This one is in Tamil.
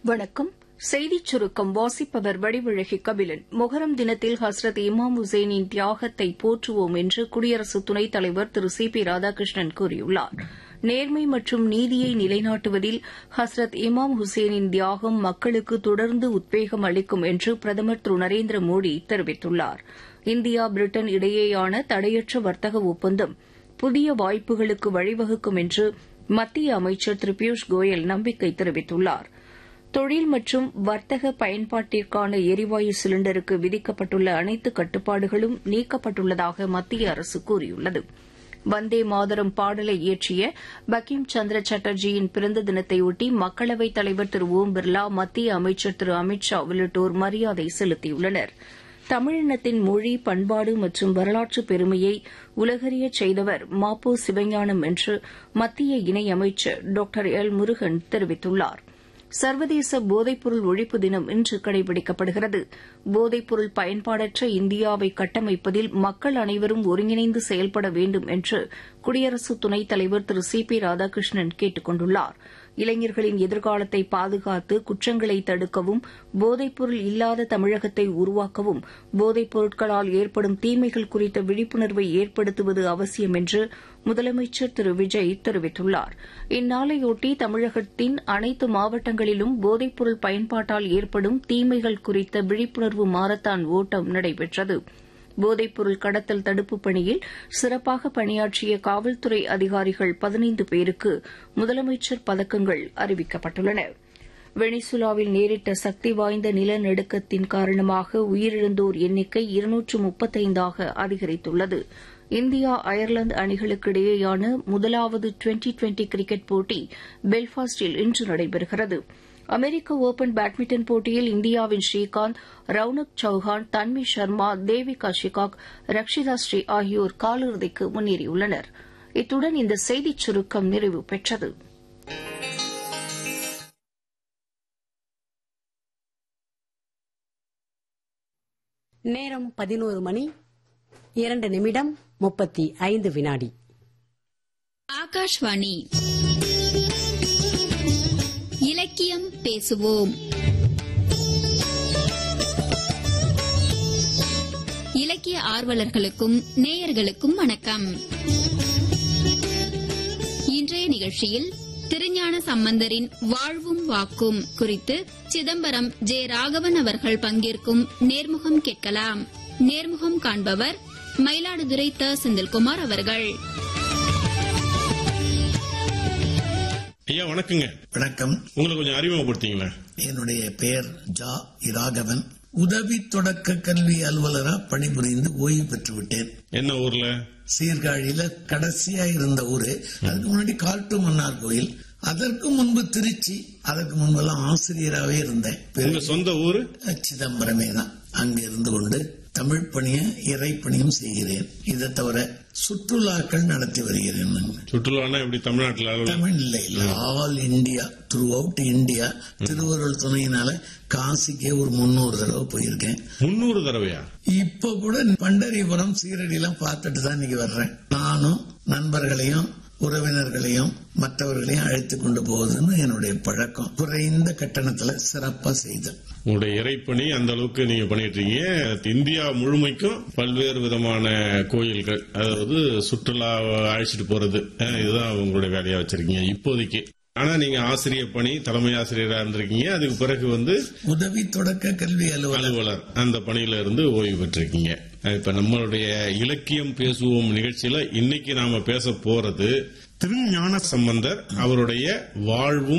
வணக்கம் செய்திச் சுருக்கம் வாசிப்பவர் வடிவழகி கபிலன் மொஹரம் தினத்தில் ஹஸ்ரத் இமாம் ஹுசைனின் தியாகத்தை போற்றுவோம் என்று குடியரசு துணைத் தலைவர் திரு சி பி ராதாகிருஷ்ணன் கூறியுள்ளார் நேர்மை மற்றும் நீதியை நிலைநாட்டுவதில் ஹஸ்ரத் இமாம் ஹுசைனின் தியாகம் மக்களுக்கு தொடர்ந்து உத்வேகம் அளிக்கும் என்று பிரதமர் திரு நரேந்திர மோடி தெரிவித்துள்ளார் இந்தியா பிரிட்டன் இடையேயான தடையற்ற வர்த்தக ஒப்பந்தம் புதிய வாய்ப்புகளுக்கு வழிவகுக்கும் என்று மத்திய அமைச்சர் திரு பியூஷ் கோயல் நம்பிக்கை தெரிவித்துள்ளார் தொழில் மற்றும் வர்த்தக பயன்பாட்டிற்கான எரிவாயு சிலிண்டருக்கு விதிக்கப்பட்டுள்ள அனைத்து கட்டுப்பாடுகளும் நீக்கப்பட்டுள்ளதாக மத்திய அரசு கூறியுள்ளது வந்தே மாதரம் பாடலை இயற்றிய பங்கிம் சந்திர சாட்டர்ஜியின் பிறந்த தினத்தையொட்டி மக்களவைத் தலைவர் திரு ஓம் பிர்லா மத்திய அமைச்சர் திரு அமித் ஷா உள்ளிட்டோர் மரியாதை செலுத்தியுள்ளனா் தமிழினத்தின் மொழி பண்பாடு மற்றும் வரலாற்று பெருமையை உலகறியச் செய்தவர் மாப்போ சிவஞானம் என்று மத்திய இணையமைச்சர் டாக்டர் எல் முருகன் தெரிவித்துள்ளார் சர்வதேச போதைப்பொருள் ஒழிப்பு தினம் இன்று கடைபிடிக்கப்படுகிறது போதைப்பொருள் பயன்பாடற்ற இந்தியாவை கட்டமைப்பதில் மக்கள் அனைவரும் ஒருங்கிணைந்து செயல்பட வேண்டும் என்று குடியரசு துணைத் தலைவர் திரு சி பி ராதாகிருஷ்ணன் கேட்டுக் கொண்டுள்ளார் இளைஞர்களின் எதிர்காலத்தை பாதுகாத்து குற்றங்களை தடுக்கவும் போதைப்பொருள் இல்லாத தமிழகத்தை உருவாக்கவும் போதைப் பொருட்களால் ஏற்படும் தீமைகள் குறித்த விழிப்புணர்வை ஏற்படுத்துவது அவசியம் என்று முதலமைச்சர் திரு விஜய் தெரிவித்துள்ளார் இந்நாளையொட்டி தமிழகத்தின் அனைத்து மாவட்டங்களிலும் போதைப்பொருள் பயன்பாட்டால் ஏற்படும் தீமைகள் குறித்த விழிப்புணர்வு மாரத்தான் ஓட்டம் நடைபெற்றது போதைப்பொருள் கடத்தல் தடுப்புப் பணியில் சிறப்பாக பணியாற்றிய காவல்துறை அதிகாரிகள் பதினைந்து பேருக்கு முதலமைச்சர் பதக்கங்கள் அறிவிக்கப்பட்டுள்ளன வெனிசுலாவில் நேரிட்ட சக்தி வாய்ந்த நிலநடுக்கத்தின் காரணமாக உயிரிழந்தோர் எண்ணிக்கை இருநூற்று முப்பத்தைந்தாக அதிகரித்துள்ளது இந்தியா அயர்லாந்து அணிகளுக்கு இடையேயான முதலாவது டுவெண்டி டுவெண்டி கிரிக்கெட் போட்டி பெல்ஃபாஸ்டில் இன்று நடைபெறுகிறது அமெரிக்க ஒபன் பேட்மிண்டன் போட்டியில் இந்தியாவின் ஸ்ரீகாந்த் ரவுனக் சௌஹான் தன்வி சர்மா தேவிகா ஷிகாக் ரக்ஷிதா ஸ்ரீ ஆகியோர் காலிறுதிக்கு முன்னேறியுள்ளனர் இத்துடன் இந்த செய்திச் சுருக்கம் நிறைவு பெற்றது நேரம் பதினோரு மணி இரண்டு நிமிடம் முப்பத்தி ஐந்து வினாடி ஆகாஷ்வாணி இலக்கியம் பேசுவோம் இலக்கிய ஆர்வலர்களுக்கும் நேயர்களுக்கும் வணக்கம் இன்றைய நிகழ்ச்சியில் திருஞான சம்பந்தரின் வாழ்வும் வாக்கும் குறித்து சிதம்பரம் ஜே ராகவன் அவர்கள் பங்கேற்கும் நேர்முகம் கேட்கலாம் நேர்முகம் காண்பவர் மயிலாடுதுறை த செந்தில்குமார் அவர்கள் ஐயா வணக்கங்க வணக்கம் உங்களை கொஞ்சம் அறிமுகப்படுத்திங்களா என்னுடைய பெயர் ஜா இராகவன் உதவி தொடக்க கல்வி அலுவலரா பணிபுரிந்து ஓய்வு பெற்று விட்டேன் என்ன ஊர்ல சீர்காழியில கடைசியா இருந்த ஊரு அதுக்கு முன்னாடி காட்டு மன்னார் கோயில் அதற்கு முன்பு திருச்சி அதற்கு முன்பெல்லாம் ஆசிரியராகவே இருந்தேன் உங்க சொந்த ஊரு சிதம்பரமே தான் அங்க இருந்து கொண்டு தமிழ் பணியும் இறை பணியும் செய்கிறேன் இதை தவிர சுற்றுலாக்கள் நடத்தி வருகிறேன் நான். சுற்றுலானா எப்படி தமிழ்நாட்டுல அளவுல? தமிழ் இல்லை all India throughout India திருவருள் துணையினால காசிக்கே ஒரு முன்னூறு தடவை போயிருக்கேன் முன்னூறு தடவையா இப்ப கூட பண்டரிபுரம் சீரடி எல்லாம் பார்த்துட்டு தான் இன்னைக்கு வர்றேன் நானும் நண்பர்களையும் உறவினர்களையும் மற்றவர்களையும் அழைத்து கொண்டு போவதுன்னு என்னுடைய பழக்கம் குறைந்த கட்டணத்துல சிறப்பா செய்தல் உங்களுடைய இறைப்பணி அந்த அளவுக்கு நீங்க பண்ணிட்டு இருக்கீங்க இந்தியா முழுமைக்கும் பல்வேறு விதமான கோயில்கள் அதாவது சுற்றுலா அழைச்சிட்டு போறது அஹ், இதுதான் உங்களுடைய வேலையா வச்சிருக்கீங்க இப்போதைக்கு ஆனா நீங்க ஆசிரியர் பணி தலைமை ஆசிரியரா இருந்திருக்கீங்க அதுக்கு பிறகு வந்து உதவி தொடக்க கல்வி அலுவலர் அலுவலர் அந்த பணியில இருந்து ஓய்வு பெற்றிருக்கீங்க இப்ப நம்மளுடைய இலக்கியம் பேசுவோம் நிகழ்ச்சியில இன்னைக்கு நாம பேச போறது திருஞான சம்பந்தர் அவருடைய வாழ்வும்